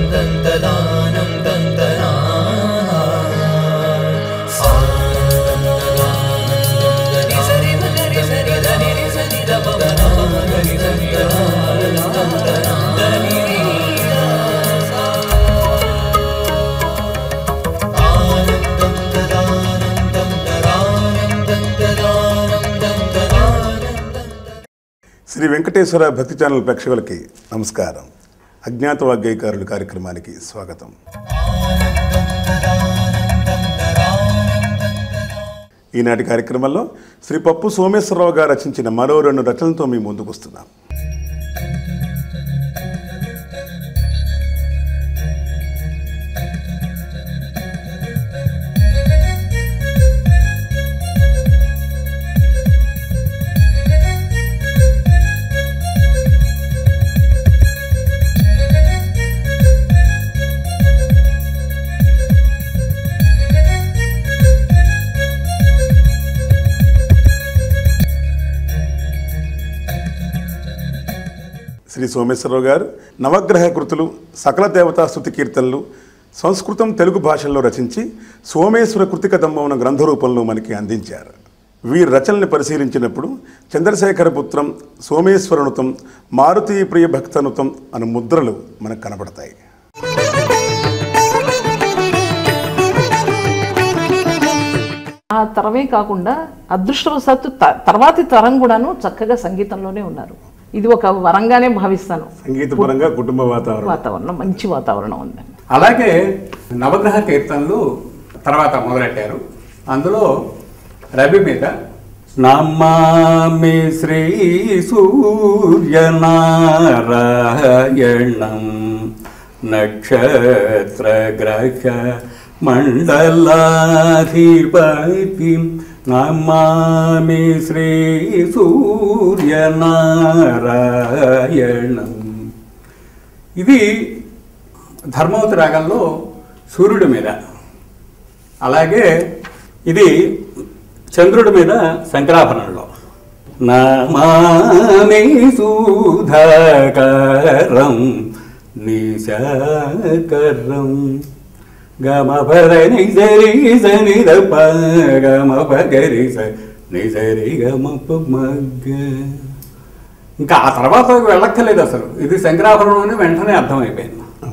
दन्तदानं दन्तना सरि मगरि सरि దని ని సని ద ప ద న ప మ గ ని ద ని ద న దంతనా దని ని సా ఆనందం దదానందం దదానందం దదానందం దదానందం శ్రీ వెంకటేశ్వర భక్తి ఛానల్ ప్రేక్షకులకి నమస్కారం అజ్ఞాత వాగ్గేయకారుల కార్యక్రమానికి స్వాగతం ఈనాటి కార్యక్రమంలో శ్రీ పప్పు సోమేశ్వరరావు గారు రచించిన మరో రెండు రచనలతో మీ ముందుకు వస్తున్నాం శ్రీ సోమేశ్వరరావు గారు నవగ్రహ కృతులు సకల దేవతా స్థుతి కీర్తనలు సంస్కృతం తెలుగు భాషల్లో రచించి సోమేశ్వర కృతిక దమ్మమున గ్రంథ రూపంలో మనకి అందించారు వీరి రచనల్ని పరిశీలించినప్పుడు చంద్రశేఖర పుత్రం సోమేశ్వరనుతం మారుతీ ప్రియ భక్తనుతం అను ముద్రలు మనకు కనబడతాయి ఆ తరమే కాకుండా అదృష్టవశాత్తు త- తర్వాతి తరం కూడాను చక్కగా సంగీతంలోనే ఉన్నారు ఇది ఒక వరంగానే భావిస్తాను సంగీతపరంగా కుటుంబ వాతావరణం వాతావరణం మంచి వాతావరణం ఉందండి అలాగే నవగ్రహ కీర్తనలు తర్వాత మొదలెట్టారు అందులో రవి మీద నమామి శ్రీ సూర్యనారాయణం నక్షత్ర గ్రహ మండలాధిపతి నమామి శ్రీ సూర్యనారాయణం ఇది ధర్మవతి రాగంలో సూర్యుడి మీద అలాగే ఇది చంద్రుడి మీద శంకరాభరణంలో నమామి సుధాకరం నిశాకరం గమ పద నిజరి సని దప గమ పగరి స నిజరి గమ మగ్గ ఇంకా ఆ తర్వాత వెళ్ళక్కర్లేదు అసలు ఇది శంకరాభరణం అని వెంటనే అర్థమైపోయింది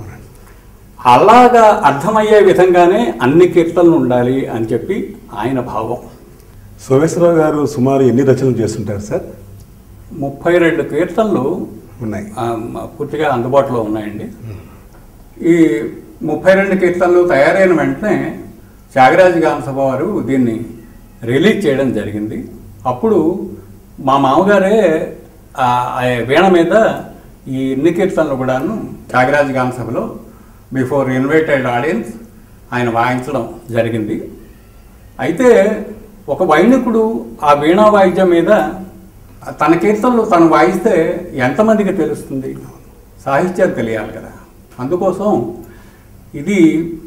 అలాగా అర్థమయ్యే విధంగానే అన్ని కీర్తనలు ఉండాలి అని చెప్పి ఆయన భావం సోమేశ్వరరావు గారు సుమారు ఎన్ని రచనలు చేస్తుంటారు సార్ ముప్పై రెండు కీర్తనలు ఉన్నాయి ఆ, పూర్తిగా అందుబాటులో ఉన్నాయండి ఈ ముప్పై రెండు కీర్తనలు తయారైన వెంటనే త్యాగరాజ గానసభ వారు దీన్ని రిలీజ్ చేయడం జరిగింది అప్పుడు మా మామగారే ఆ ఆ వీణ మీద ఈ ఇన్ని కీర్తనలు కూడాను త్యాగరాజ గానసభలో బిఫోర్ ఇన్వైటెడ్ ఆడియన్స్ ఆయన వాయించడం జరిగింది అయితే ఒక వైణికుడు ఆ వీణా వాయిద్యం మీద తన కీర్తనలు తను వాయిస్తే ఎంతమందికి తెలుస్తుంది సాహిత్యం తెలియాలి కదా అందుకోసం ఇది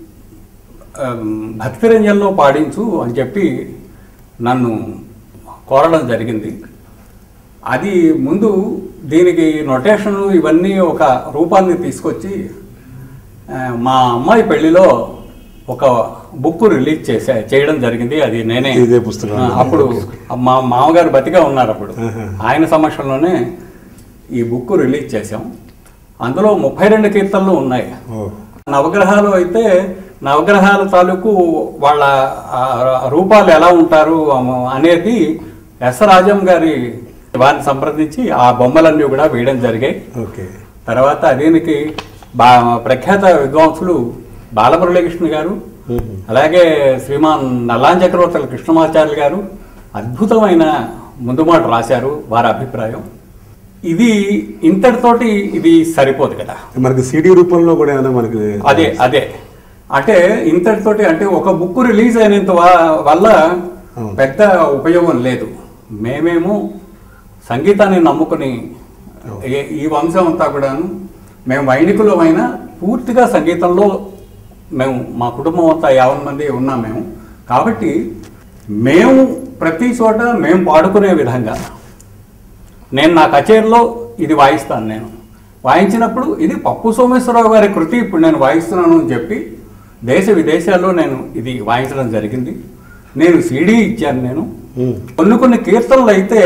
ఆమ్, భక్తిరంజన్లో పాడించు అని చెప్పి నన్ను కోరడం జరిగింది అది ముందు దీనికి నొటేషన్ ఇవన్నీ ఒక రూపాన్ని తీసుకొచ్చి ఆ, మా అమ్మాయి పెళ్లిలో ఒక బుక్ రిలీజ్ చేసా చేయడం జరిగింది అది నేనే ఇదే పుస్తకం. ఆ, అప్పుడు మా మామగారు బతిగా ఉన్నారు అప్పుడు ఆయన సమక్షంలోనే ఈ బుక్ రిలీజ్ చేశాం అందులో ముప్పై రెండు కీర్తనలు ఉన్నాయి ఓ నవగ్రహాలు అయితే నవగ్రహాల తాలూకు వాళ్ళ ఆ, రూపాలు ఎలా ఉంటారు అమ- అనేది ఎస్ రాజం గారి వారిని సంప్రదించి ఆ బొమ్మలన్నీ కూడా వేయడం జరిగాయి ఓకే తర్వాత దీనికి బా ప్రఖ్యాత విద్వాంసులు బాలమురళీకృష్ణ గారు అలాగే శ్రీమాన్ నల్లాన్ చక్రవర్తుల కృష్ణమాచార్యులు గారు అద్భుతమైన ముందు మాట రాశారు వారి అభిప్రాయం ఇది ఇంతటితోటి ఇది సరిపోదు కదా మనకి సిడి రూపంలో కూడా ఏమైనా మనకి అదే అదే అంటే ఇంతటితోటి అంటే ఒక బుక్ రిలీజ్ అయినంత వా- వల్ల పెద్ద ఉపయోగం లేదు మేమేమో సంగీతాన్ని నమ్ముకుని ఈ- ఈ వంశం అంతా కూడాను మేము వైణికులమైన పూర్తిగా సంగీతంలో మేము మా కుటుంబం అంతా యావన్ మంది ఉన్నాం మేము కాబట్టి మేము ప్రతి చోట మేము పాడుకునే విధంగా నేను నా కచేరీలో ఇది వాయిస్తాను నేను వాయించినప్పుడు ఇది పప్పు సోమేశ్వరరావు గారి కృతి ఇప్పుడు నేను వాయిస్తున్నాను అని చెప్పి దేశ విదేశాల్లో నేను ఇది వాయించడం జరిగింది నేను సీడీ ఇచ్చాను నేను కొన్ని కొన్ని కీర్తనలు అయితే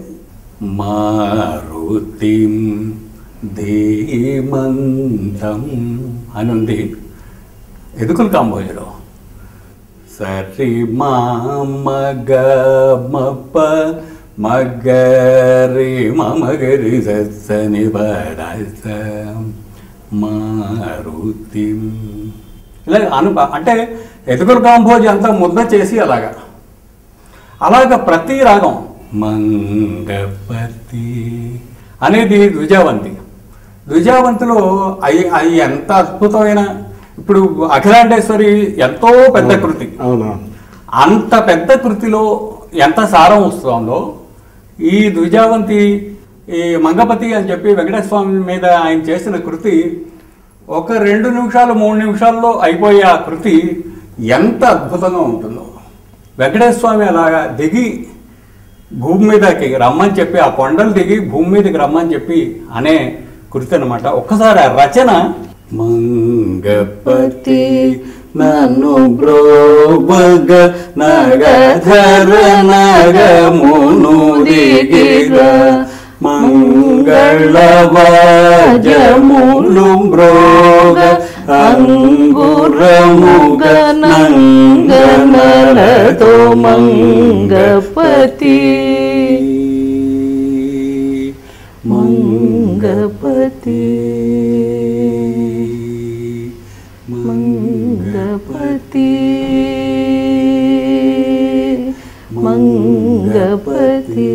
మారుతిం ధీమంతం అని ఉంది ఎదుకులు కాంబోజులో సరి మా మగ మప్ప మగరి మమగరి సని పడస మారుతి ఇలా అను అంటే ఎదుగురు కాంబోజి అంతా ముద్ద చేసి అలాగా అలాగ ప్రతి రాగం మంగపతి అనేది ద్విజావంతి ద్విజావంతిలో అవి అవి ఎంత అద్భుతమైన ఇప్పుడు అఖిలాండేశ్వరి ఎంతో పెద్ద కృతి అవునవును అంత పెద్ద కృతిలో ఎంత సారం వస్తుందో ఈ ద్విజావంతి ఈ మంగపతి అని చెప్పి వెంకటేశ్వర స్వామి మీద ఆయన చేసిన కృతి ఒక రెండు నిమిషాలు మూడు నిమిషాల్లో అయిపోయే ఆ కృతి ఎంత అద్భుతంగా ఉంటుందో వెంకటేశ్వర స్వామి అలాగా దిగి భూమి మీదకి రమ్మని చెప్పి ఆ కొండలు దిగి భూమి మీదకి రమ్మని చెప్పి అనే కృతి అనమాట ఒక్కసారి ఆ రచన మంగపతి నన్ను బ్రోబగ నగధర నగమును దిగిర మంగళవాజములు బ్రోగ అంగురముగ నంగనలతో మంగపతి మంగపతి మంగపతి మంగపతి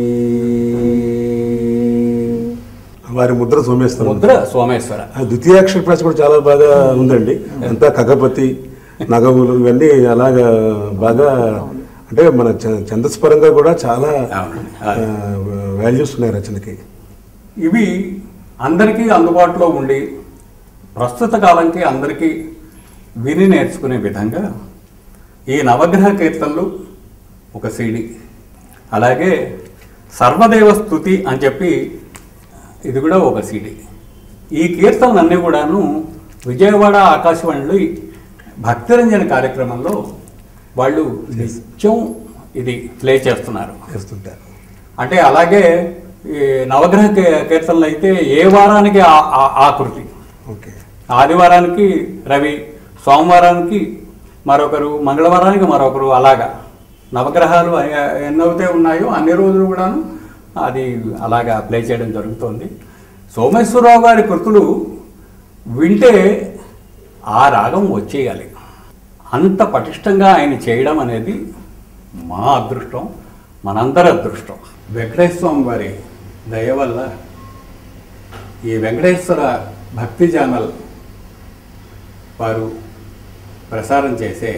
వారి ముద్ర సోమేశ్వరం ముద్ర సోమేశ్వర ఆ ద్వితీయాక్షర ప్రాస కూడా చాలా బాగా ఉందండి అంతా కగపతి నగములు ఇవన్నీ అలాగా బాగా అంటే మన చ- ఛందస్పరంగా కూడా చాలా అవునండి. వాల్యూస్ ఉన్నాయి రచనకి ఇవి అందరికీ అందుబాటులో ఉండి ప్రస్తుత కాలంకి అందరికీ విని నేర్చుకునే విధంగా ఈ నవగ్రహ కీర్తనలు ఒక సీడి అలాగే సర్వదేవ స్థుతి అని చెప్పి ఇది కూడా ఒక సీడి ఈ కీర్తనలన్నీ కూడాను విజయవాడ ఆకాశవాణిలో ఈ భక్తిరంజన కార్యక్రమంలో వాళ్ళు నిత్యం ఇది ప్లే చేస్తున్నారు చేస్తుంటారు అంటే అలాగే ఈ నవగ్రహ కీ- కీర్తనలు అయితే ఏ వారానికి ఆ- ఆ- ఆకృతి ఓకే ఆదివారానికి రవి సోమవారానికి మరొకరు మంగళవారానికి మరొకరు అలాగా నవగ్రహాలు ఎ- ఎన్నైతే ఉన్నాయో అన్ని రోజులు కూడాను అది అలాగా ప్లే చేయడం జరుగుతోంది సోమేశ్వరరావు గారి కృతులు వింటే ఆ రాగం వచ్చేయాలి అంత పటిష్టంగా ఆయన చేయడం అనేది మా అదృష్టం మనందరి అదృష్టం వెంకటేశ్వర స్వామి వారి దయ వల్ల ఈ వెంకటేశ్వర భక్తి ఛానల్ వారు ప్రసారం చేసే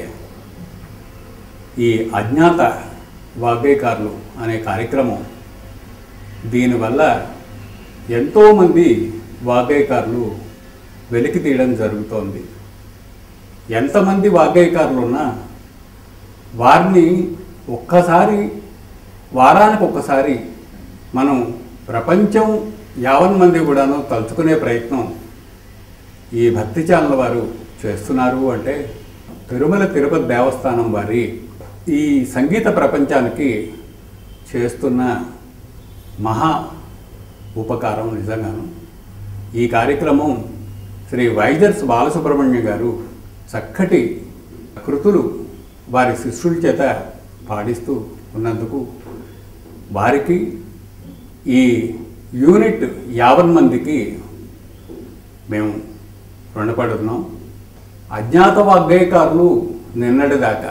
ఈ అజ్ఞాత వాగ్గేయకారులు అనే కార్యక్రమం దీనివల్ల ఎంతోమంది వాగ్గేయకారులు వెలికి తీయడం జరుగుతోంది ఎంతమంది వాగ్గేయకారులు ఉన్నా వారిని ఒక్కసారి వారానికి ఒక్కసారి మనం ప్రపంచం యావన్ మంది కూడాను తలుచుకునే ప్రయత్నం ఈ భక్తి ఛానల్ వారు చేస్తున్నారు అంటే తిరుమల తిరుపతి దేవస్థానం వారి ఈ సంగీత ప్రపంచానికి చేస్తున్న మహా ఉపకారం నిజంగాను ఈ కార్యక్రమం శ్రీ వైజర్స్ బాలసుబ్రహ్మణ్యం గారు చక్కటి కృతులు వారి శిష్యుల చేత పాడిస్తూ ఉన్నందుకు వారికి ఈ యూనిట్ యావన్ మందికి మేము రుణపడుతున్నాం అజ్ఞాత వాగ్గేయకారులు నిన్నటిదాకా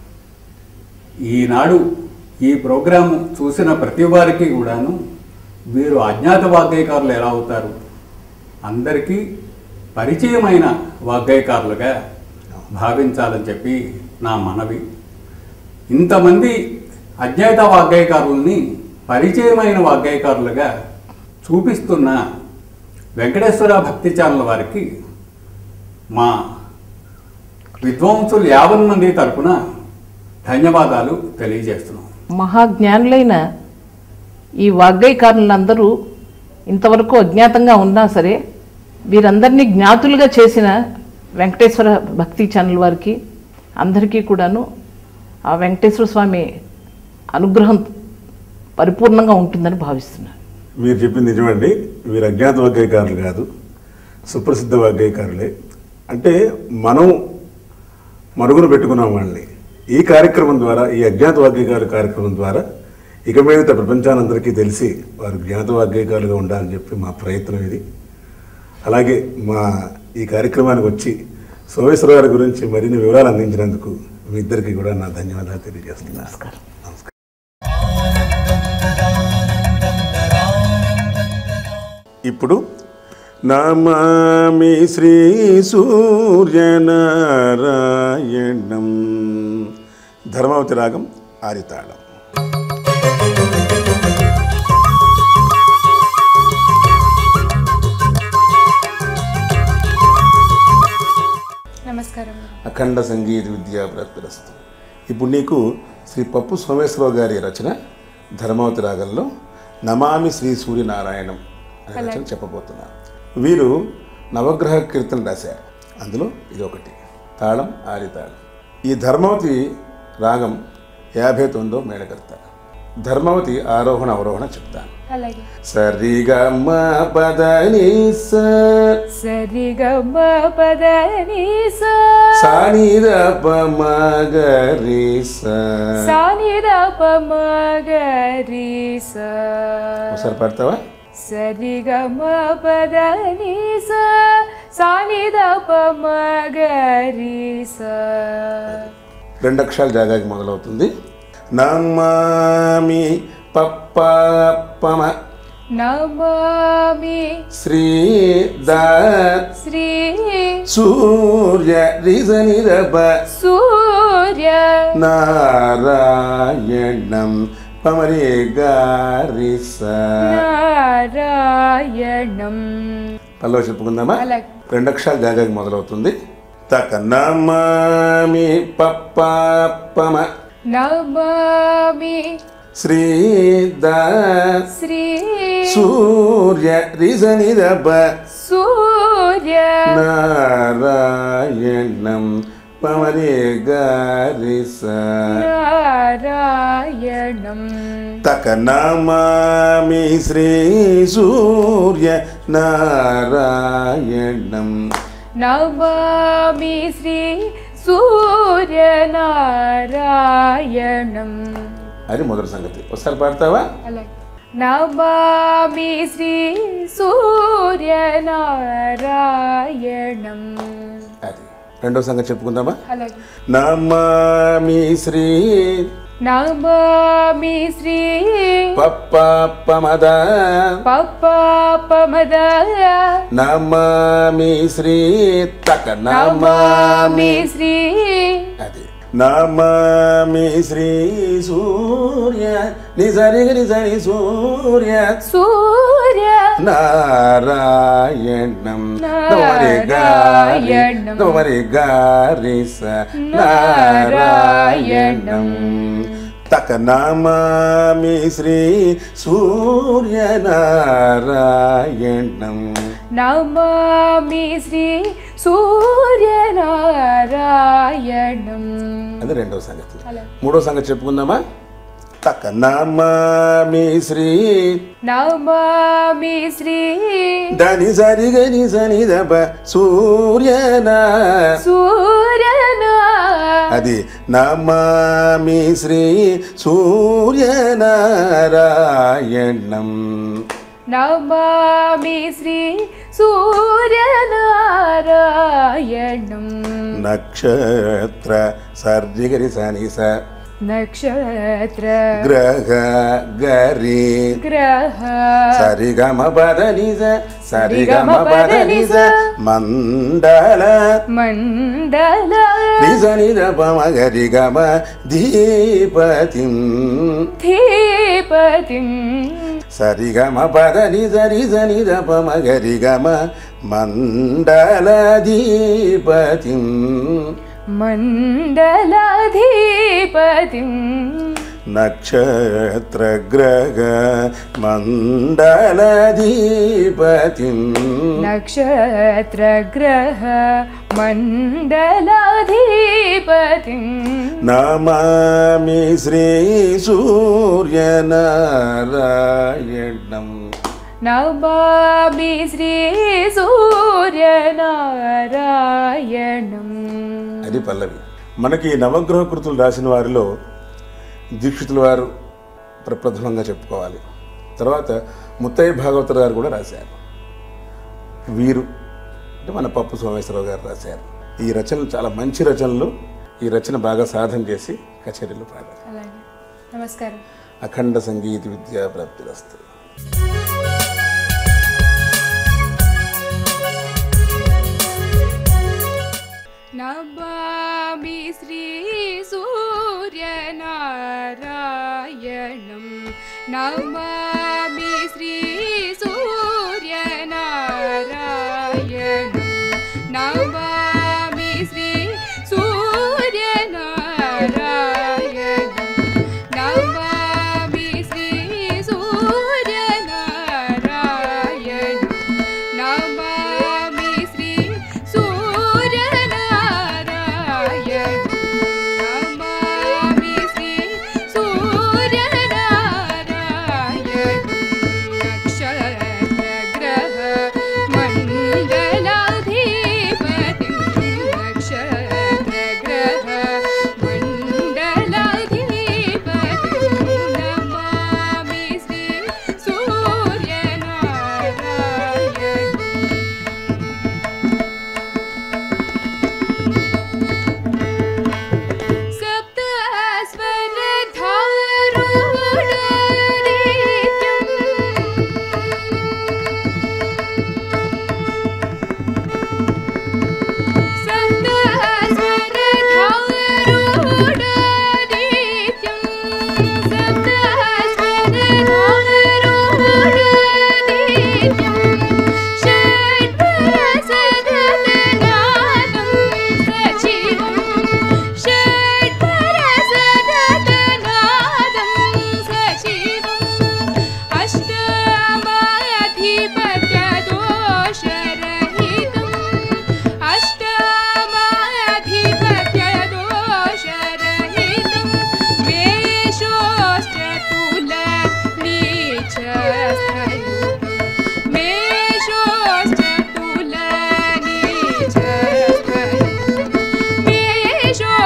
ఈనాడు ఈ ప్రోగ్రాం చూసిన ప్రతి వారికి కూడాను వీరు అజ్ఞాత వాగ్గేయకారులు ఎలా అవుతారు అందరికీ పరిచయమైన వాగ్గేయకారులుగా భావించాలని చెప్పి నా మనవి ఇంతమంది అజ్ఞాత వాగ్గేయకారుల్ని పరిచయమైన వాగ్గేయకారులుగా చూపిస్తున్న వెంకటేశ్వర భక్తి ఛానల్ వారికి మా విద్వాంసులు యావన్ మంది తరపున ధన్యవాదాలు తెలియజేస్తున్నాం మహాజ్ఞానులైన ఈ వాగ్గేయకారులందరూ ఇంతవరకు అజ్ఞాతంగా ఉన్నా సరే వీరందరినీ జ్ఞాతులుగా చేసిన వెంకటేశ్వర భక్తి ఛానల్ వారికి అందరికీ కూడాను ఆ వెంకటేశ్వర స్వామి అనుగ్రహం పరిపూర్ణంగా ఉంటుందని భావిస్తున్నాను మీరు చెప్పింది నిజమండి వీరు అజ్ఞాత వాగ్గేయకారులు కాదు సుప్రసిద్ధ వాగ్గేయకారులే అంటే మనం మరుగున పెట్టుకున్నాం వాళ్ళని ఈ కార్యక్రమం ద్వారా ఈ అజ్ఞాత వాగ్గేయకారు కార్యక్రమం ద్వారా ఇక మీదట ప్రపంచానందరికీ తెలిసి వారు జ్ఞాత వాగ్గేయకారులుగా ఉండాలని చెప్పి మా ప్రయత్నం ఇది అలాగే మా ఈ కార్యక్రమానికి వచ్చి సోమేశ్వర గారి గురించి మరిన్ని వివరాలు అందించినందుకు మీ ఇద్దరికి కూడా నా ధన్యవాదాలు తెలియజేస్తున్నాను నమస్కారం నమస్కారం ఇప్పుడు నమామి శ్రీ సూర్యనారాయణం ధర్మావతి రాగం ఆరితాళం నమస్కారం అఖండ సంగీత విద్యా ప్రాప్తిరస్తు ఇప్పుడు నీకు శ్రీ పప్పు సోమేశ్వరరావు గారి రచన ధర్మావతి రాగంలో నమామి శ్రీ సూర్యనారాయణం అనే రచన చెప్పబోతున్నాను వీరు నవగ్రహ కీర్తన రాశారు అందులో ఇది ఒకటి తాళం ఆరి తాళం ఈ ధర్మావతి రాగం యాభై తొమ్మిదో మేళకర్త ధర్మావతి ఆరోహణ అవరోహణ చెప్తాను అలాగే సరిగా మా పదని స సరిగమ పదని సానిద పమగరి స సానిద పమగరి ఒకసారి పడతావా సరిగమ పదని సానిద పమగరి రెండు అక్షరాలు జాగాకి మొదలవుతుంది నమామి పప్పమ నమామి శ్రీ ద శ్రీ సూర్య రిజనిరప సూర్య నారాయణం పమరి గారిస నారాయణం పల్లవ చెప్పుకుందామా అలాగే. రెండు అక్షరాలు జాగాకి మొదలవుతుంది తక నమామి పప్పమ నమామి శ్రీ ద శ్రీ సూర్య రిజనిరప సూర్య నారాయణం పమరి గారిస నారాయణం తక నమామి శ్రీ సూర్య నారాయణం నమామి శ్రీ సూర్య నారాయణం అది మొదటి సంగతి ఒకసారి పాడతావా అలాగే నమామి శ్రీ సూర్య నారాయణం అది రెండో సంగతి చెప్పుకుందామా అలాగే నమామి శ్రీ నమామి శ్రీ పప్పమద పప్పమద నమామి శ్రీ తక నమామి నమామి శ్రీ అది నమామి శ్రీ సూర్య నిజరి నిజరి సూర్య సూర్య నారాయణం నవరి గారి నారాయణం. నవరి గారిస నారాయణం తక నమామి శ్రీ సూర్య నారాయణం నమామి శ్రీ సూర్య నారాయణం అది రెండవ సంగతి అలాగే. మూడో సంగతి చెప్పుకుందామా తక నమామి శ్రీ నమామి శ్రీ దని సరి గని సని దప సూర్యనా సూర్య అది నమామి శ్రీ సూర్యనారాయణం నమామి శ్రీ సూర్య నారాయణం నక్షత్ర సర్జిగరి సని స నక్షత్ర గ్రహ గరి గ్రహ సరిగమ పదని స సరిగమ పదని స మండల మండల నిజ నిద పమ గరి గమ దీపతి ధీపతిం సరిగమ పద నిజ నిజ నిద పమ గరి గమ మండల దీపతి మండలాధిపతిం నక్షత్రగ్రహ మండలధీపతి నక్షత్రగ్రహ మండలాధిపతి నమామి శ్రీ సూర్యనారాయణం నమామి శ్రీ సూర్యనారాయణం అది పల్లవి మనకి ఈ నవగ్రహ కృతులు రాసిన వారిలో దీక్షితుల వారు ప్రప్రథమంగా చెప్పుకోవాలి తర్వాత ముత్తయ్య భాగవతర్ గారు కూడా రాశారు వీరు అంటే మన పప్పు సోమేశ్వరరావు గారు రాశారు ఈ రచనలు చాలా మంచి రచనలు ఈ రచన బాగా సాధన చేసి కచేరీలు పాడారు అలాగే నమస్కారం అఖండ సంగీత విద్యా ప్రాప్తిరస్తు నమామి శ్రీ సూర్యనారాయణం నమామి శ్రీ సూర్యనారాయణం నమామి శ్రీ సూర్యనారాయణం నమామి శ్రీ సూర్యనారాయణం నమామి శ్రీ సూర్యనారాయణం నమామి శ్రీ సూర్యనారాయణం నక్షత్రగ్రహ మండలాధిపతి నక్షత్రగ్రహ మండలాధిపతి నమామి శ్రీ సూర్యనారాయణం अष्टमाधिपत्यदोषरहितं मेषोश्चतुलनीचस्थयुतं मेषोश्चतुलनीचस्थयुतं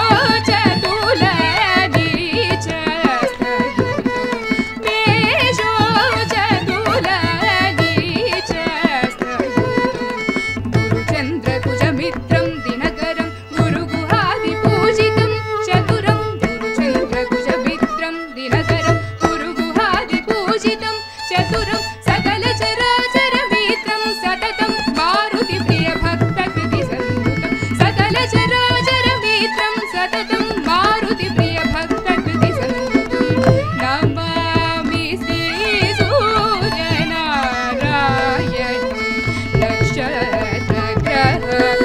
गुरुचन्द्रकुजमित्रं दिनकरं गुरुगुहादिपूजितं चतुरं गुरुचन्द्रकुजमित्रं दिनकरं गुरुगुहादिपूजितं चतुरं सकलचराचरमित्रं सततं मारुतिप्रियभक्तकृतिसन्नुतं सकलचराचरमित्रं सततं मारुतिप्रियभक्तकृतिसन्नुतं नमामि श्रीसूर्यनारायणं नक्षत्रग्रह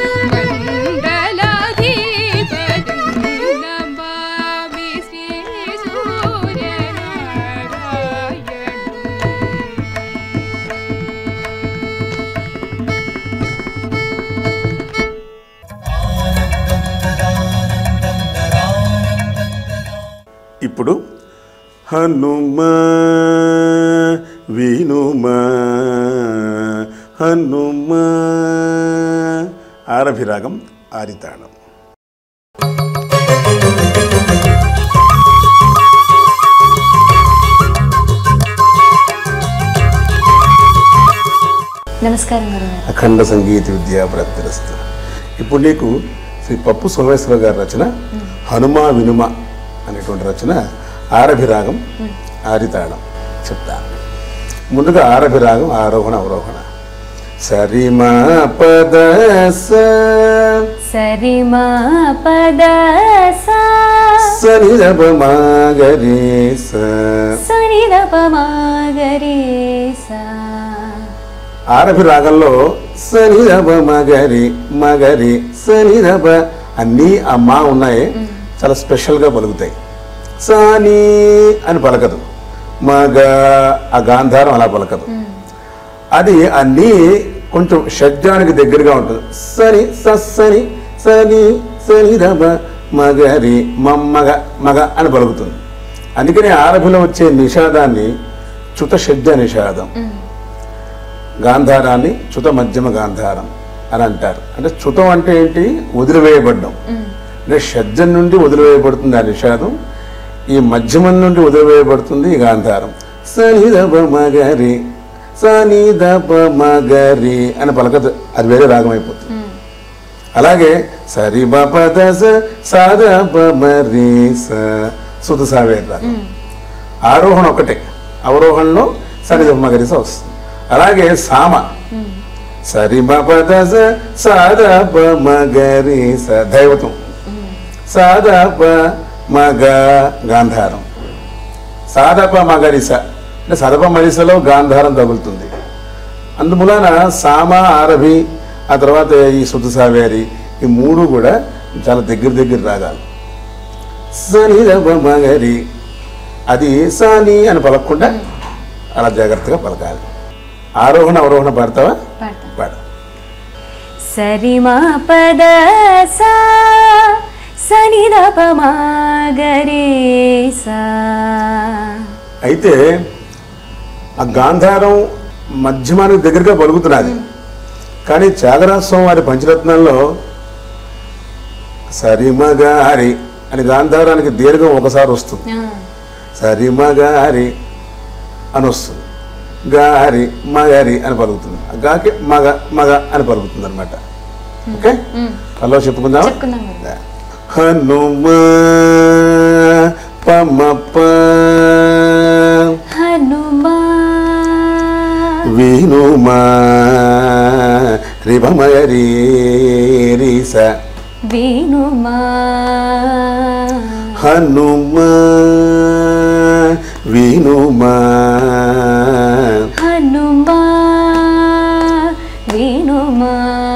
मण्डलाधिपतिं नमामि श्रीसूर्यनारायणम् ఇప్పుడు హనుమా వినుమా హనుమా ఆరభిరాగం ఆరితాళం నమస్కారం గురుగారు అఖండ సంగీత విద్యా ప్రాప్తిరస్తు ఇప్పుడు నీకు శ్రీ పప్పు సోమేశ్వర గారి రచన హనుమా వినుమ అనేటువంటి రచన ఆరభిరాగం ఆరితాళం చెప్తా ముందుగా ఆరభిరాగం ఆరోహణ అవరోహణ సరిమా పద స సరిమా పద సా సరిదప మాగరి స సరిదప మాగరి సా ఆరభి రాగంలో సరిదప మగరి మగరి సరిదప అన్నీ ఆ మా ఉన్నాయి చాలా స్పెషల్గా పలుకుతాయి సాని అని పలకదు మగ ఆ గాంధారం అలా పలకదు అది ఆ నీ కొంచెం షడ్జానికి దగ్గరగా ఉంటుంది సని సని సని సని రమ మగరి మమ్మగ మగ అని పలుకుతుంది అందుకని ఆరభిలో వచ్చే నిషాదాన్ని చుత షడ్జ నిషాదం గాంధారాన్ని చుత మధ్యమ గాంధారం అని అంటారు అంటే చుతం అంటే ఏంటి వదిలివేయబడ్డం అంటే షడ్జం నుండి వదిలివేయబడుతుంది ఆ నిషాదం ఈ మధ్యమం నుండి వదిలివేయబడుతుంది ఈ గాంధారం సనిదప మగరి సనిదప మగరి అని పలకదు అది వేరే రాగం అయిపోతుంది అలాగే సరి బప దశ సాద మరి స సుత సావేర్ రాగం ఆరోహణ ఒకటే అవరోహణలో సరిదప మగరి స వస్తుంది అలాగే సామ సరి బప దశ సాద మగరి స దైవతం సాదప మగ గాంధారం సాదప మగరిస అంటే సదప మరిసలో గాంధారం తగులుతుంది అందుమూలన సామ ఆరభి ఆ తర్వాత ఈ శుద్ధ సావేరి ఈ మూడు కూడా చాలా దగ్గర దగ్గర రాగాలు సనిదప మగరి అది సాని అని పలకకుండా అలా జాగ్రత్తగా పలకాలి ఆరోహణ అవరోహణ పాడతావా పాడతా పాడు సరిమా పద సా సనిదప మాగరే సా అయితే ఆ గాంధారం మధ్యమానికి దగ్గరగా పలుకుతున్నది కానీ త్యాగరాజ స్వామి వారి పంచరత్నాల్లో సరిమగారి అని గాంధారానికి దీర్ఘం ఒకసారి వస్తుంది ఆ, సరిమగారి అని వస్తుంది గారి మగారి అని పలుకుతుంది ఆ గాకి మగ మగ అని పలుకుతుంది అనమాట ఓకే హలో చెప్పుకుందాం చెప్పుకుందాం గురువు. హనుమ పమప హనుమా వినుమా రిభమయరీ రీస వేణుమా హనుమ వినుమా హనుమా వేణుమా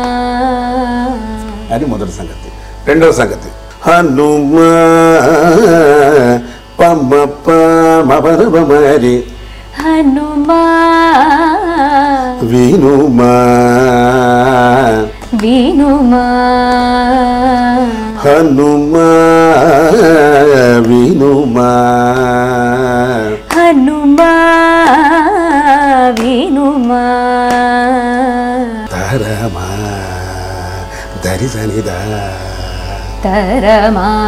అని మొదటి సంగతి రెండవ సంగతి హనుమ పమప మపరమరి హనుమా వినుమా వేణుమా హనుమా వినుమా హనుమా వేణుమా తరమా దరిసనిదా తరమా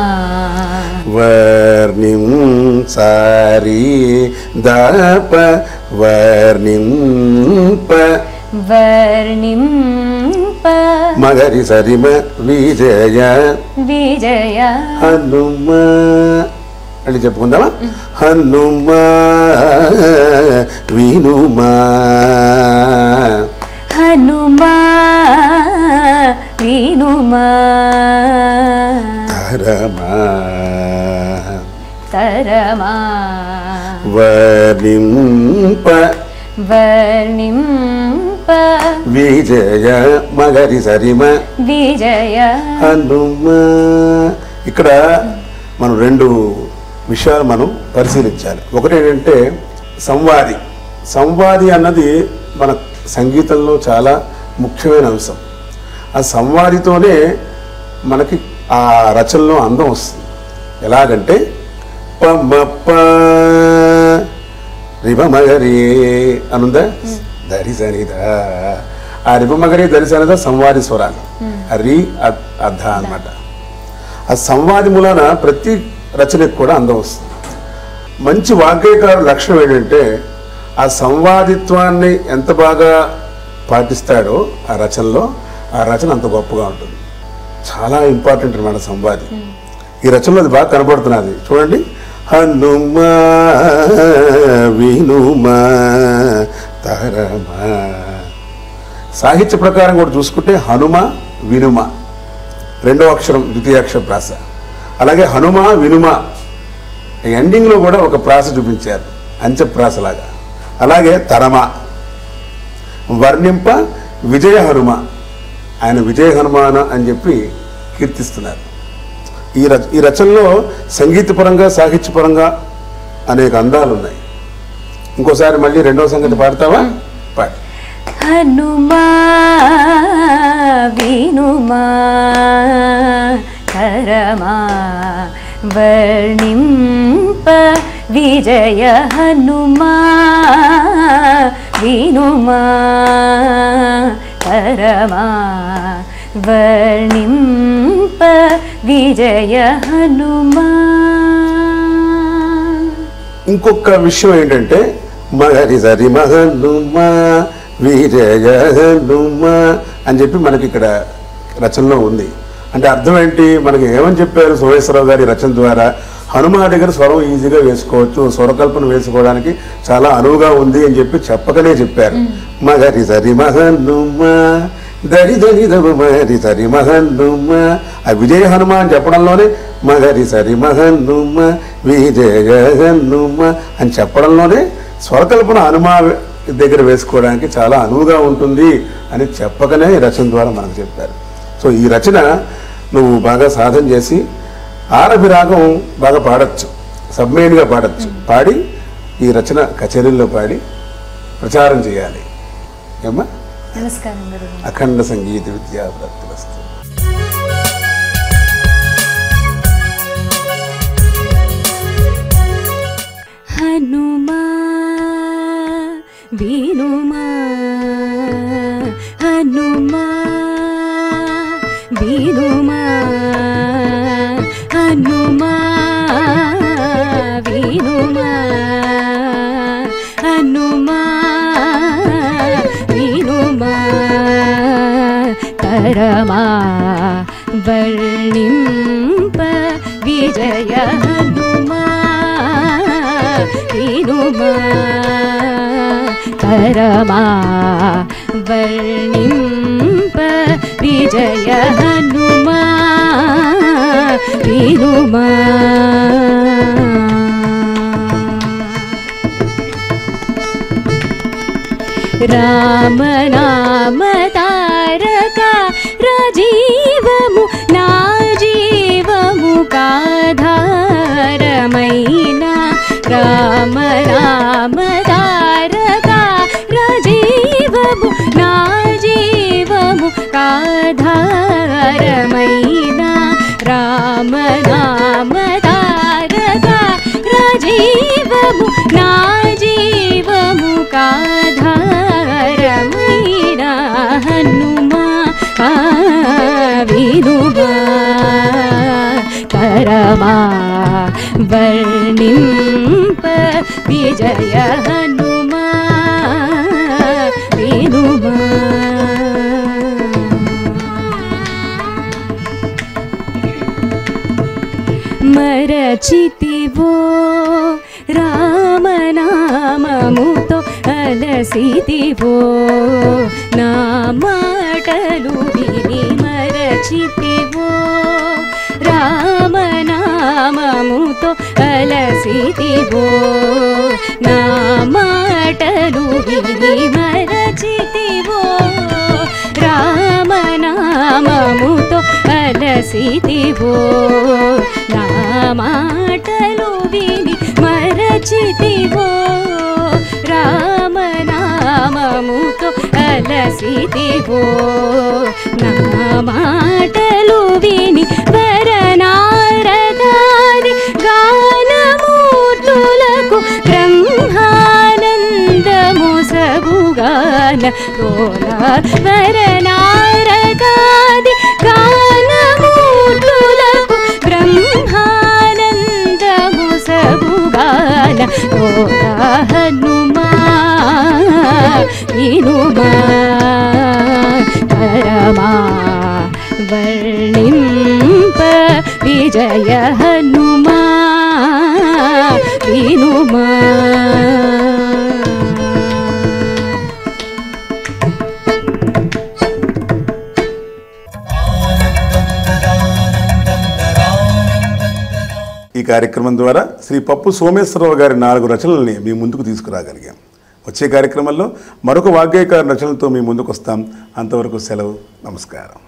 వర్ణిం సారి దాప వర్ణింప వర్ణింప మగరి సరిమ విజయ విజయ హనుమ అని చెప్పుకుందామా హనుమ వినుమా హనుమా వేణుమా తరమా తరమా వర్ణింప వర్ణింప విజయ మగరి సరిమ విజయ హనుమ ఇక్కడ మనం రెండు విషయాలు మనం పరిశీలించాలి ఒకటి ఏంటంటే సంవాది సంవాది అన్నది మన సంగీతంలో చాలా ముఖ్యమైన అంశం ఆ సంవాదితోనే మనకి ఆ రచనలో అందం వస్తుంది ఎలాగంటే పమ్మప్ప రిభమగరి అనుందా దరిసనిద ఆ రిభమగరి దరిసనిద సంవాది స్వరాలు ఆ రి అ- అర్ధ అన్నమాట ఆ సంవాది మూలన ప్రతి రచనకు కూడా అందం వస్తుంది మంచి వాగ్గేయకారు లక్షణం ఏంటంటే ఆ సంవాదిత్వాన్ని ఎంత బాగా పాటిస్తాడో ఆ రచనలో ఆ రచన అంత గొప్పగా ఉంటుంది చాలా ఇంపార్టెంట్ అనమాట సంవాది ఈ రచనలో అది బాగా కనబడుతున్నది చూడండి హనుమా వినుమా తరమా సాహిత్య ప్రకారం కూడా చూసుకుంటే హనుమ వినుమ రెండో అక్షరం ద్వితీయాక్షర ప్రాస అలాగే హనుమ వినుమ ఎండింగ్లో కూడా ఒక ప్రాస చూపించారు అంచె ప్రాసలాగా అలాగే తరమ వర్ణింప విజయ హనుమ ఆయన విజయ హనుమాన అని చెప్పి కీర్తిస్తున్నారు ఈ రచ ఈ రచనలో సంగీతపరంగా సాహిత్యపరంగా అనేక అందాలు ఉన్నాయి ఇంకోసారి మళ్ళీ రెండవ సంగతి పాడతావా పాడు హనుమా వినుమా కరమా వర్ణింప విజయ హనుమా వినుమా కరమా వర్ణింప విజయ హనుమా ఇంకొక విషయం ఏంటంటే మగరి సరి మహనుమా వీరయ హనుమా అని చెప్పి మనకి ఇక్కడ రచనలో ఉంది అంటే అర్థం ఏంటి మనకి ఏమని చెప్పారు సోమేశ్వరరావు గారి రచన ద్వారా హనుమ దగ్గర స్వరం ఈజీగా వేసుకోవచ్చు స్వరకల్పన వేసుకోవడానికి చాలా అనువుగా ఉంది అని చెప్పి చెప్పకనే చెప్పారు మగరి సరి మహనుమా దరి దరి దమ మహరి సరి మహనుమ ఆ విజయ హనుమ అని చెప్పడంలోనే మగరి సరి మహనుమ విజయ హనుమ అని చెప్పడంలోనే స్వరకల్పన హనుమ దగ్గర వేసుకోవడానికి చాలా అనువుగా ఉంటుంది అని చెప్పకనే ఈ రచన ద్వారా మనకు చెప్పారు సో ఈ రచన నువ్వు బాగా సాధన చేసి ఆరభి రాగం బాగా పాడచ్చు సబ్మెయిన్గా పాడచ్చు పాడి ఈ రచన కచేరీల్లో పాడి ప్రచారం చేయాలి ఏమ్మా నమస్కారం గురువు అఖండ సంగీత విద్యా ప్రాప్తిరస్తు హనుమా వినుమా హనుమా వినుమా హనుమా వినుమా హనుమా వినుమా కరమా వర్ణింప విజయ హనుమా వినుమా కరమా వర్ణింప విజయ హనుమా వినుమా రామ నామ తారక రాజీవము నా జీవము కాధారమైన రామ నామ తారక రాజీవము నా జీవము కాధారమైన రామ నామ తారక రాజీవము నా జీవము కాధారమైన హనుమా ఆ వినుమా కరమా వర్ణింప విజయ హనుమా వినుమా మరచితివో రామనామముతో అలసితివో నా మాటలు విని మరచితివో రామనామముతో అలసితివో నా మాటలు విని మరచితివో రామనామముతో అలసితివో నా మాటలు విని మరచితివో రామనామముతో అలసితివో నా మాటలు విని వరనారదాది గానమూర్తులకు బ్రహ్మానందము సగుగాన రోలా వరనారదాది గానమూర్తులకు బ్రహ్మానందము సగుగాన రోలా హనుమా వినుమా కరమా వర్ణింప విజయ హనుమా వినుమా ఈ కార్యక్రమం ద్వారా శ్రీ పప్పు సోమేశ్వరరావు గారి నాలుగు రచనల్ని మీ ముందుకు తీసుకురాగలిగాం వచ్చే కార్యక్రమంలో మరొక వాగ్గేయకారు రచనలతో మీ ముందుకు వస్తాం అంతవరకు సెలవు నమస్కారం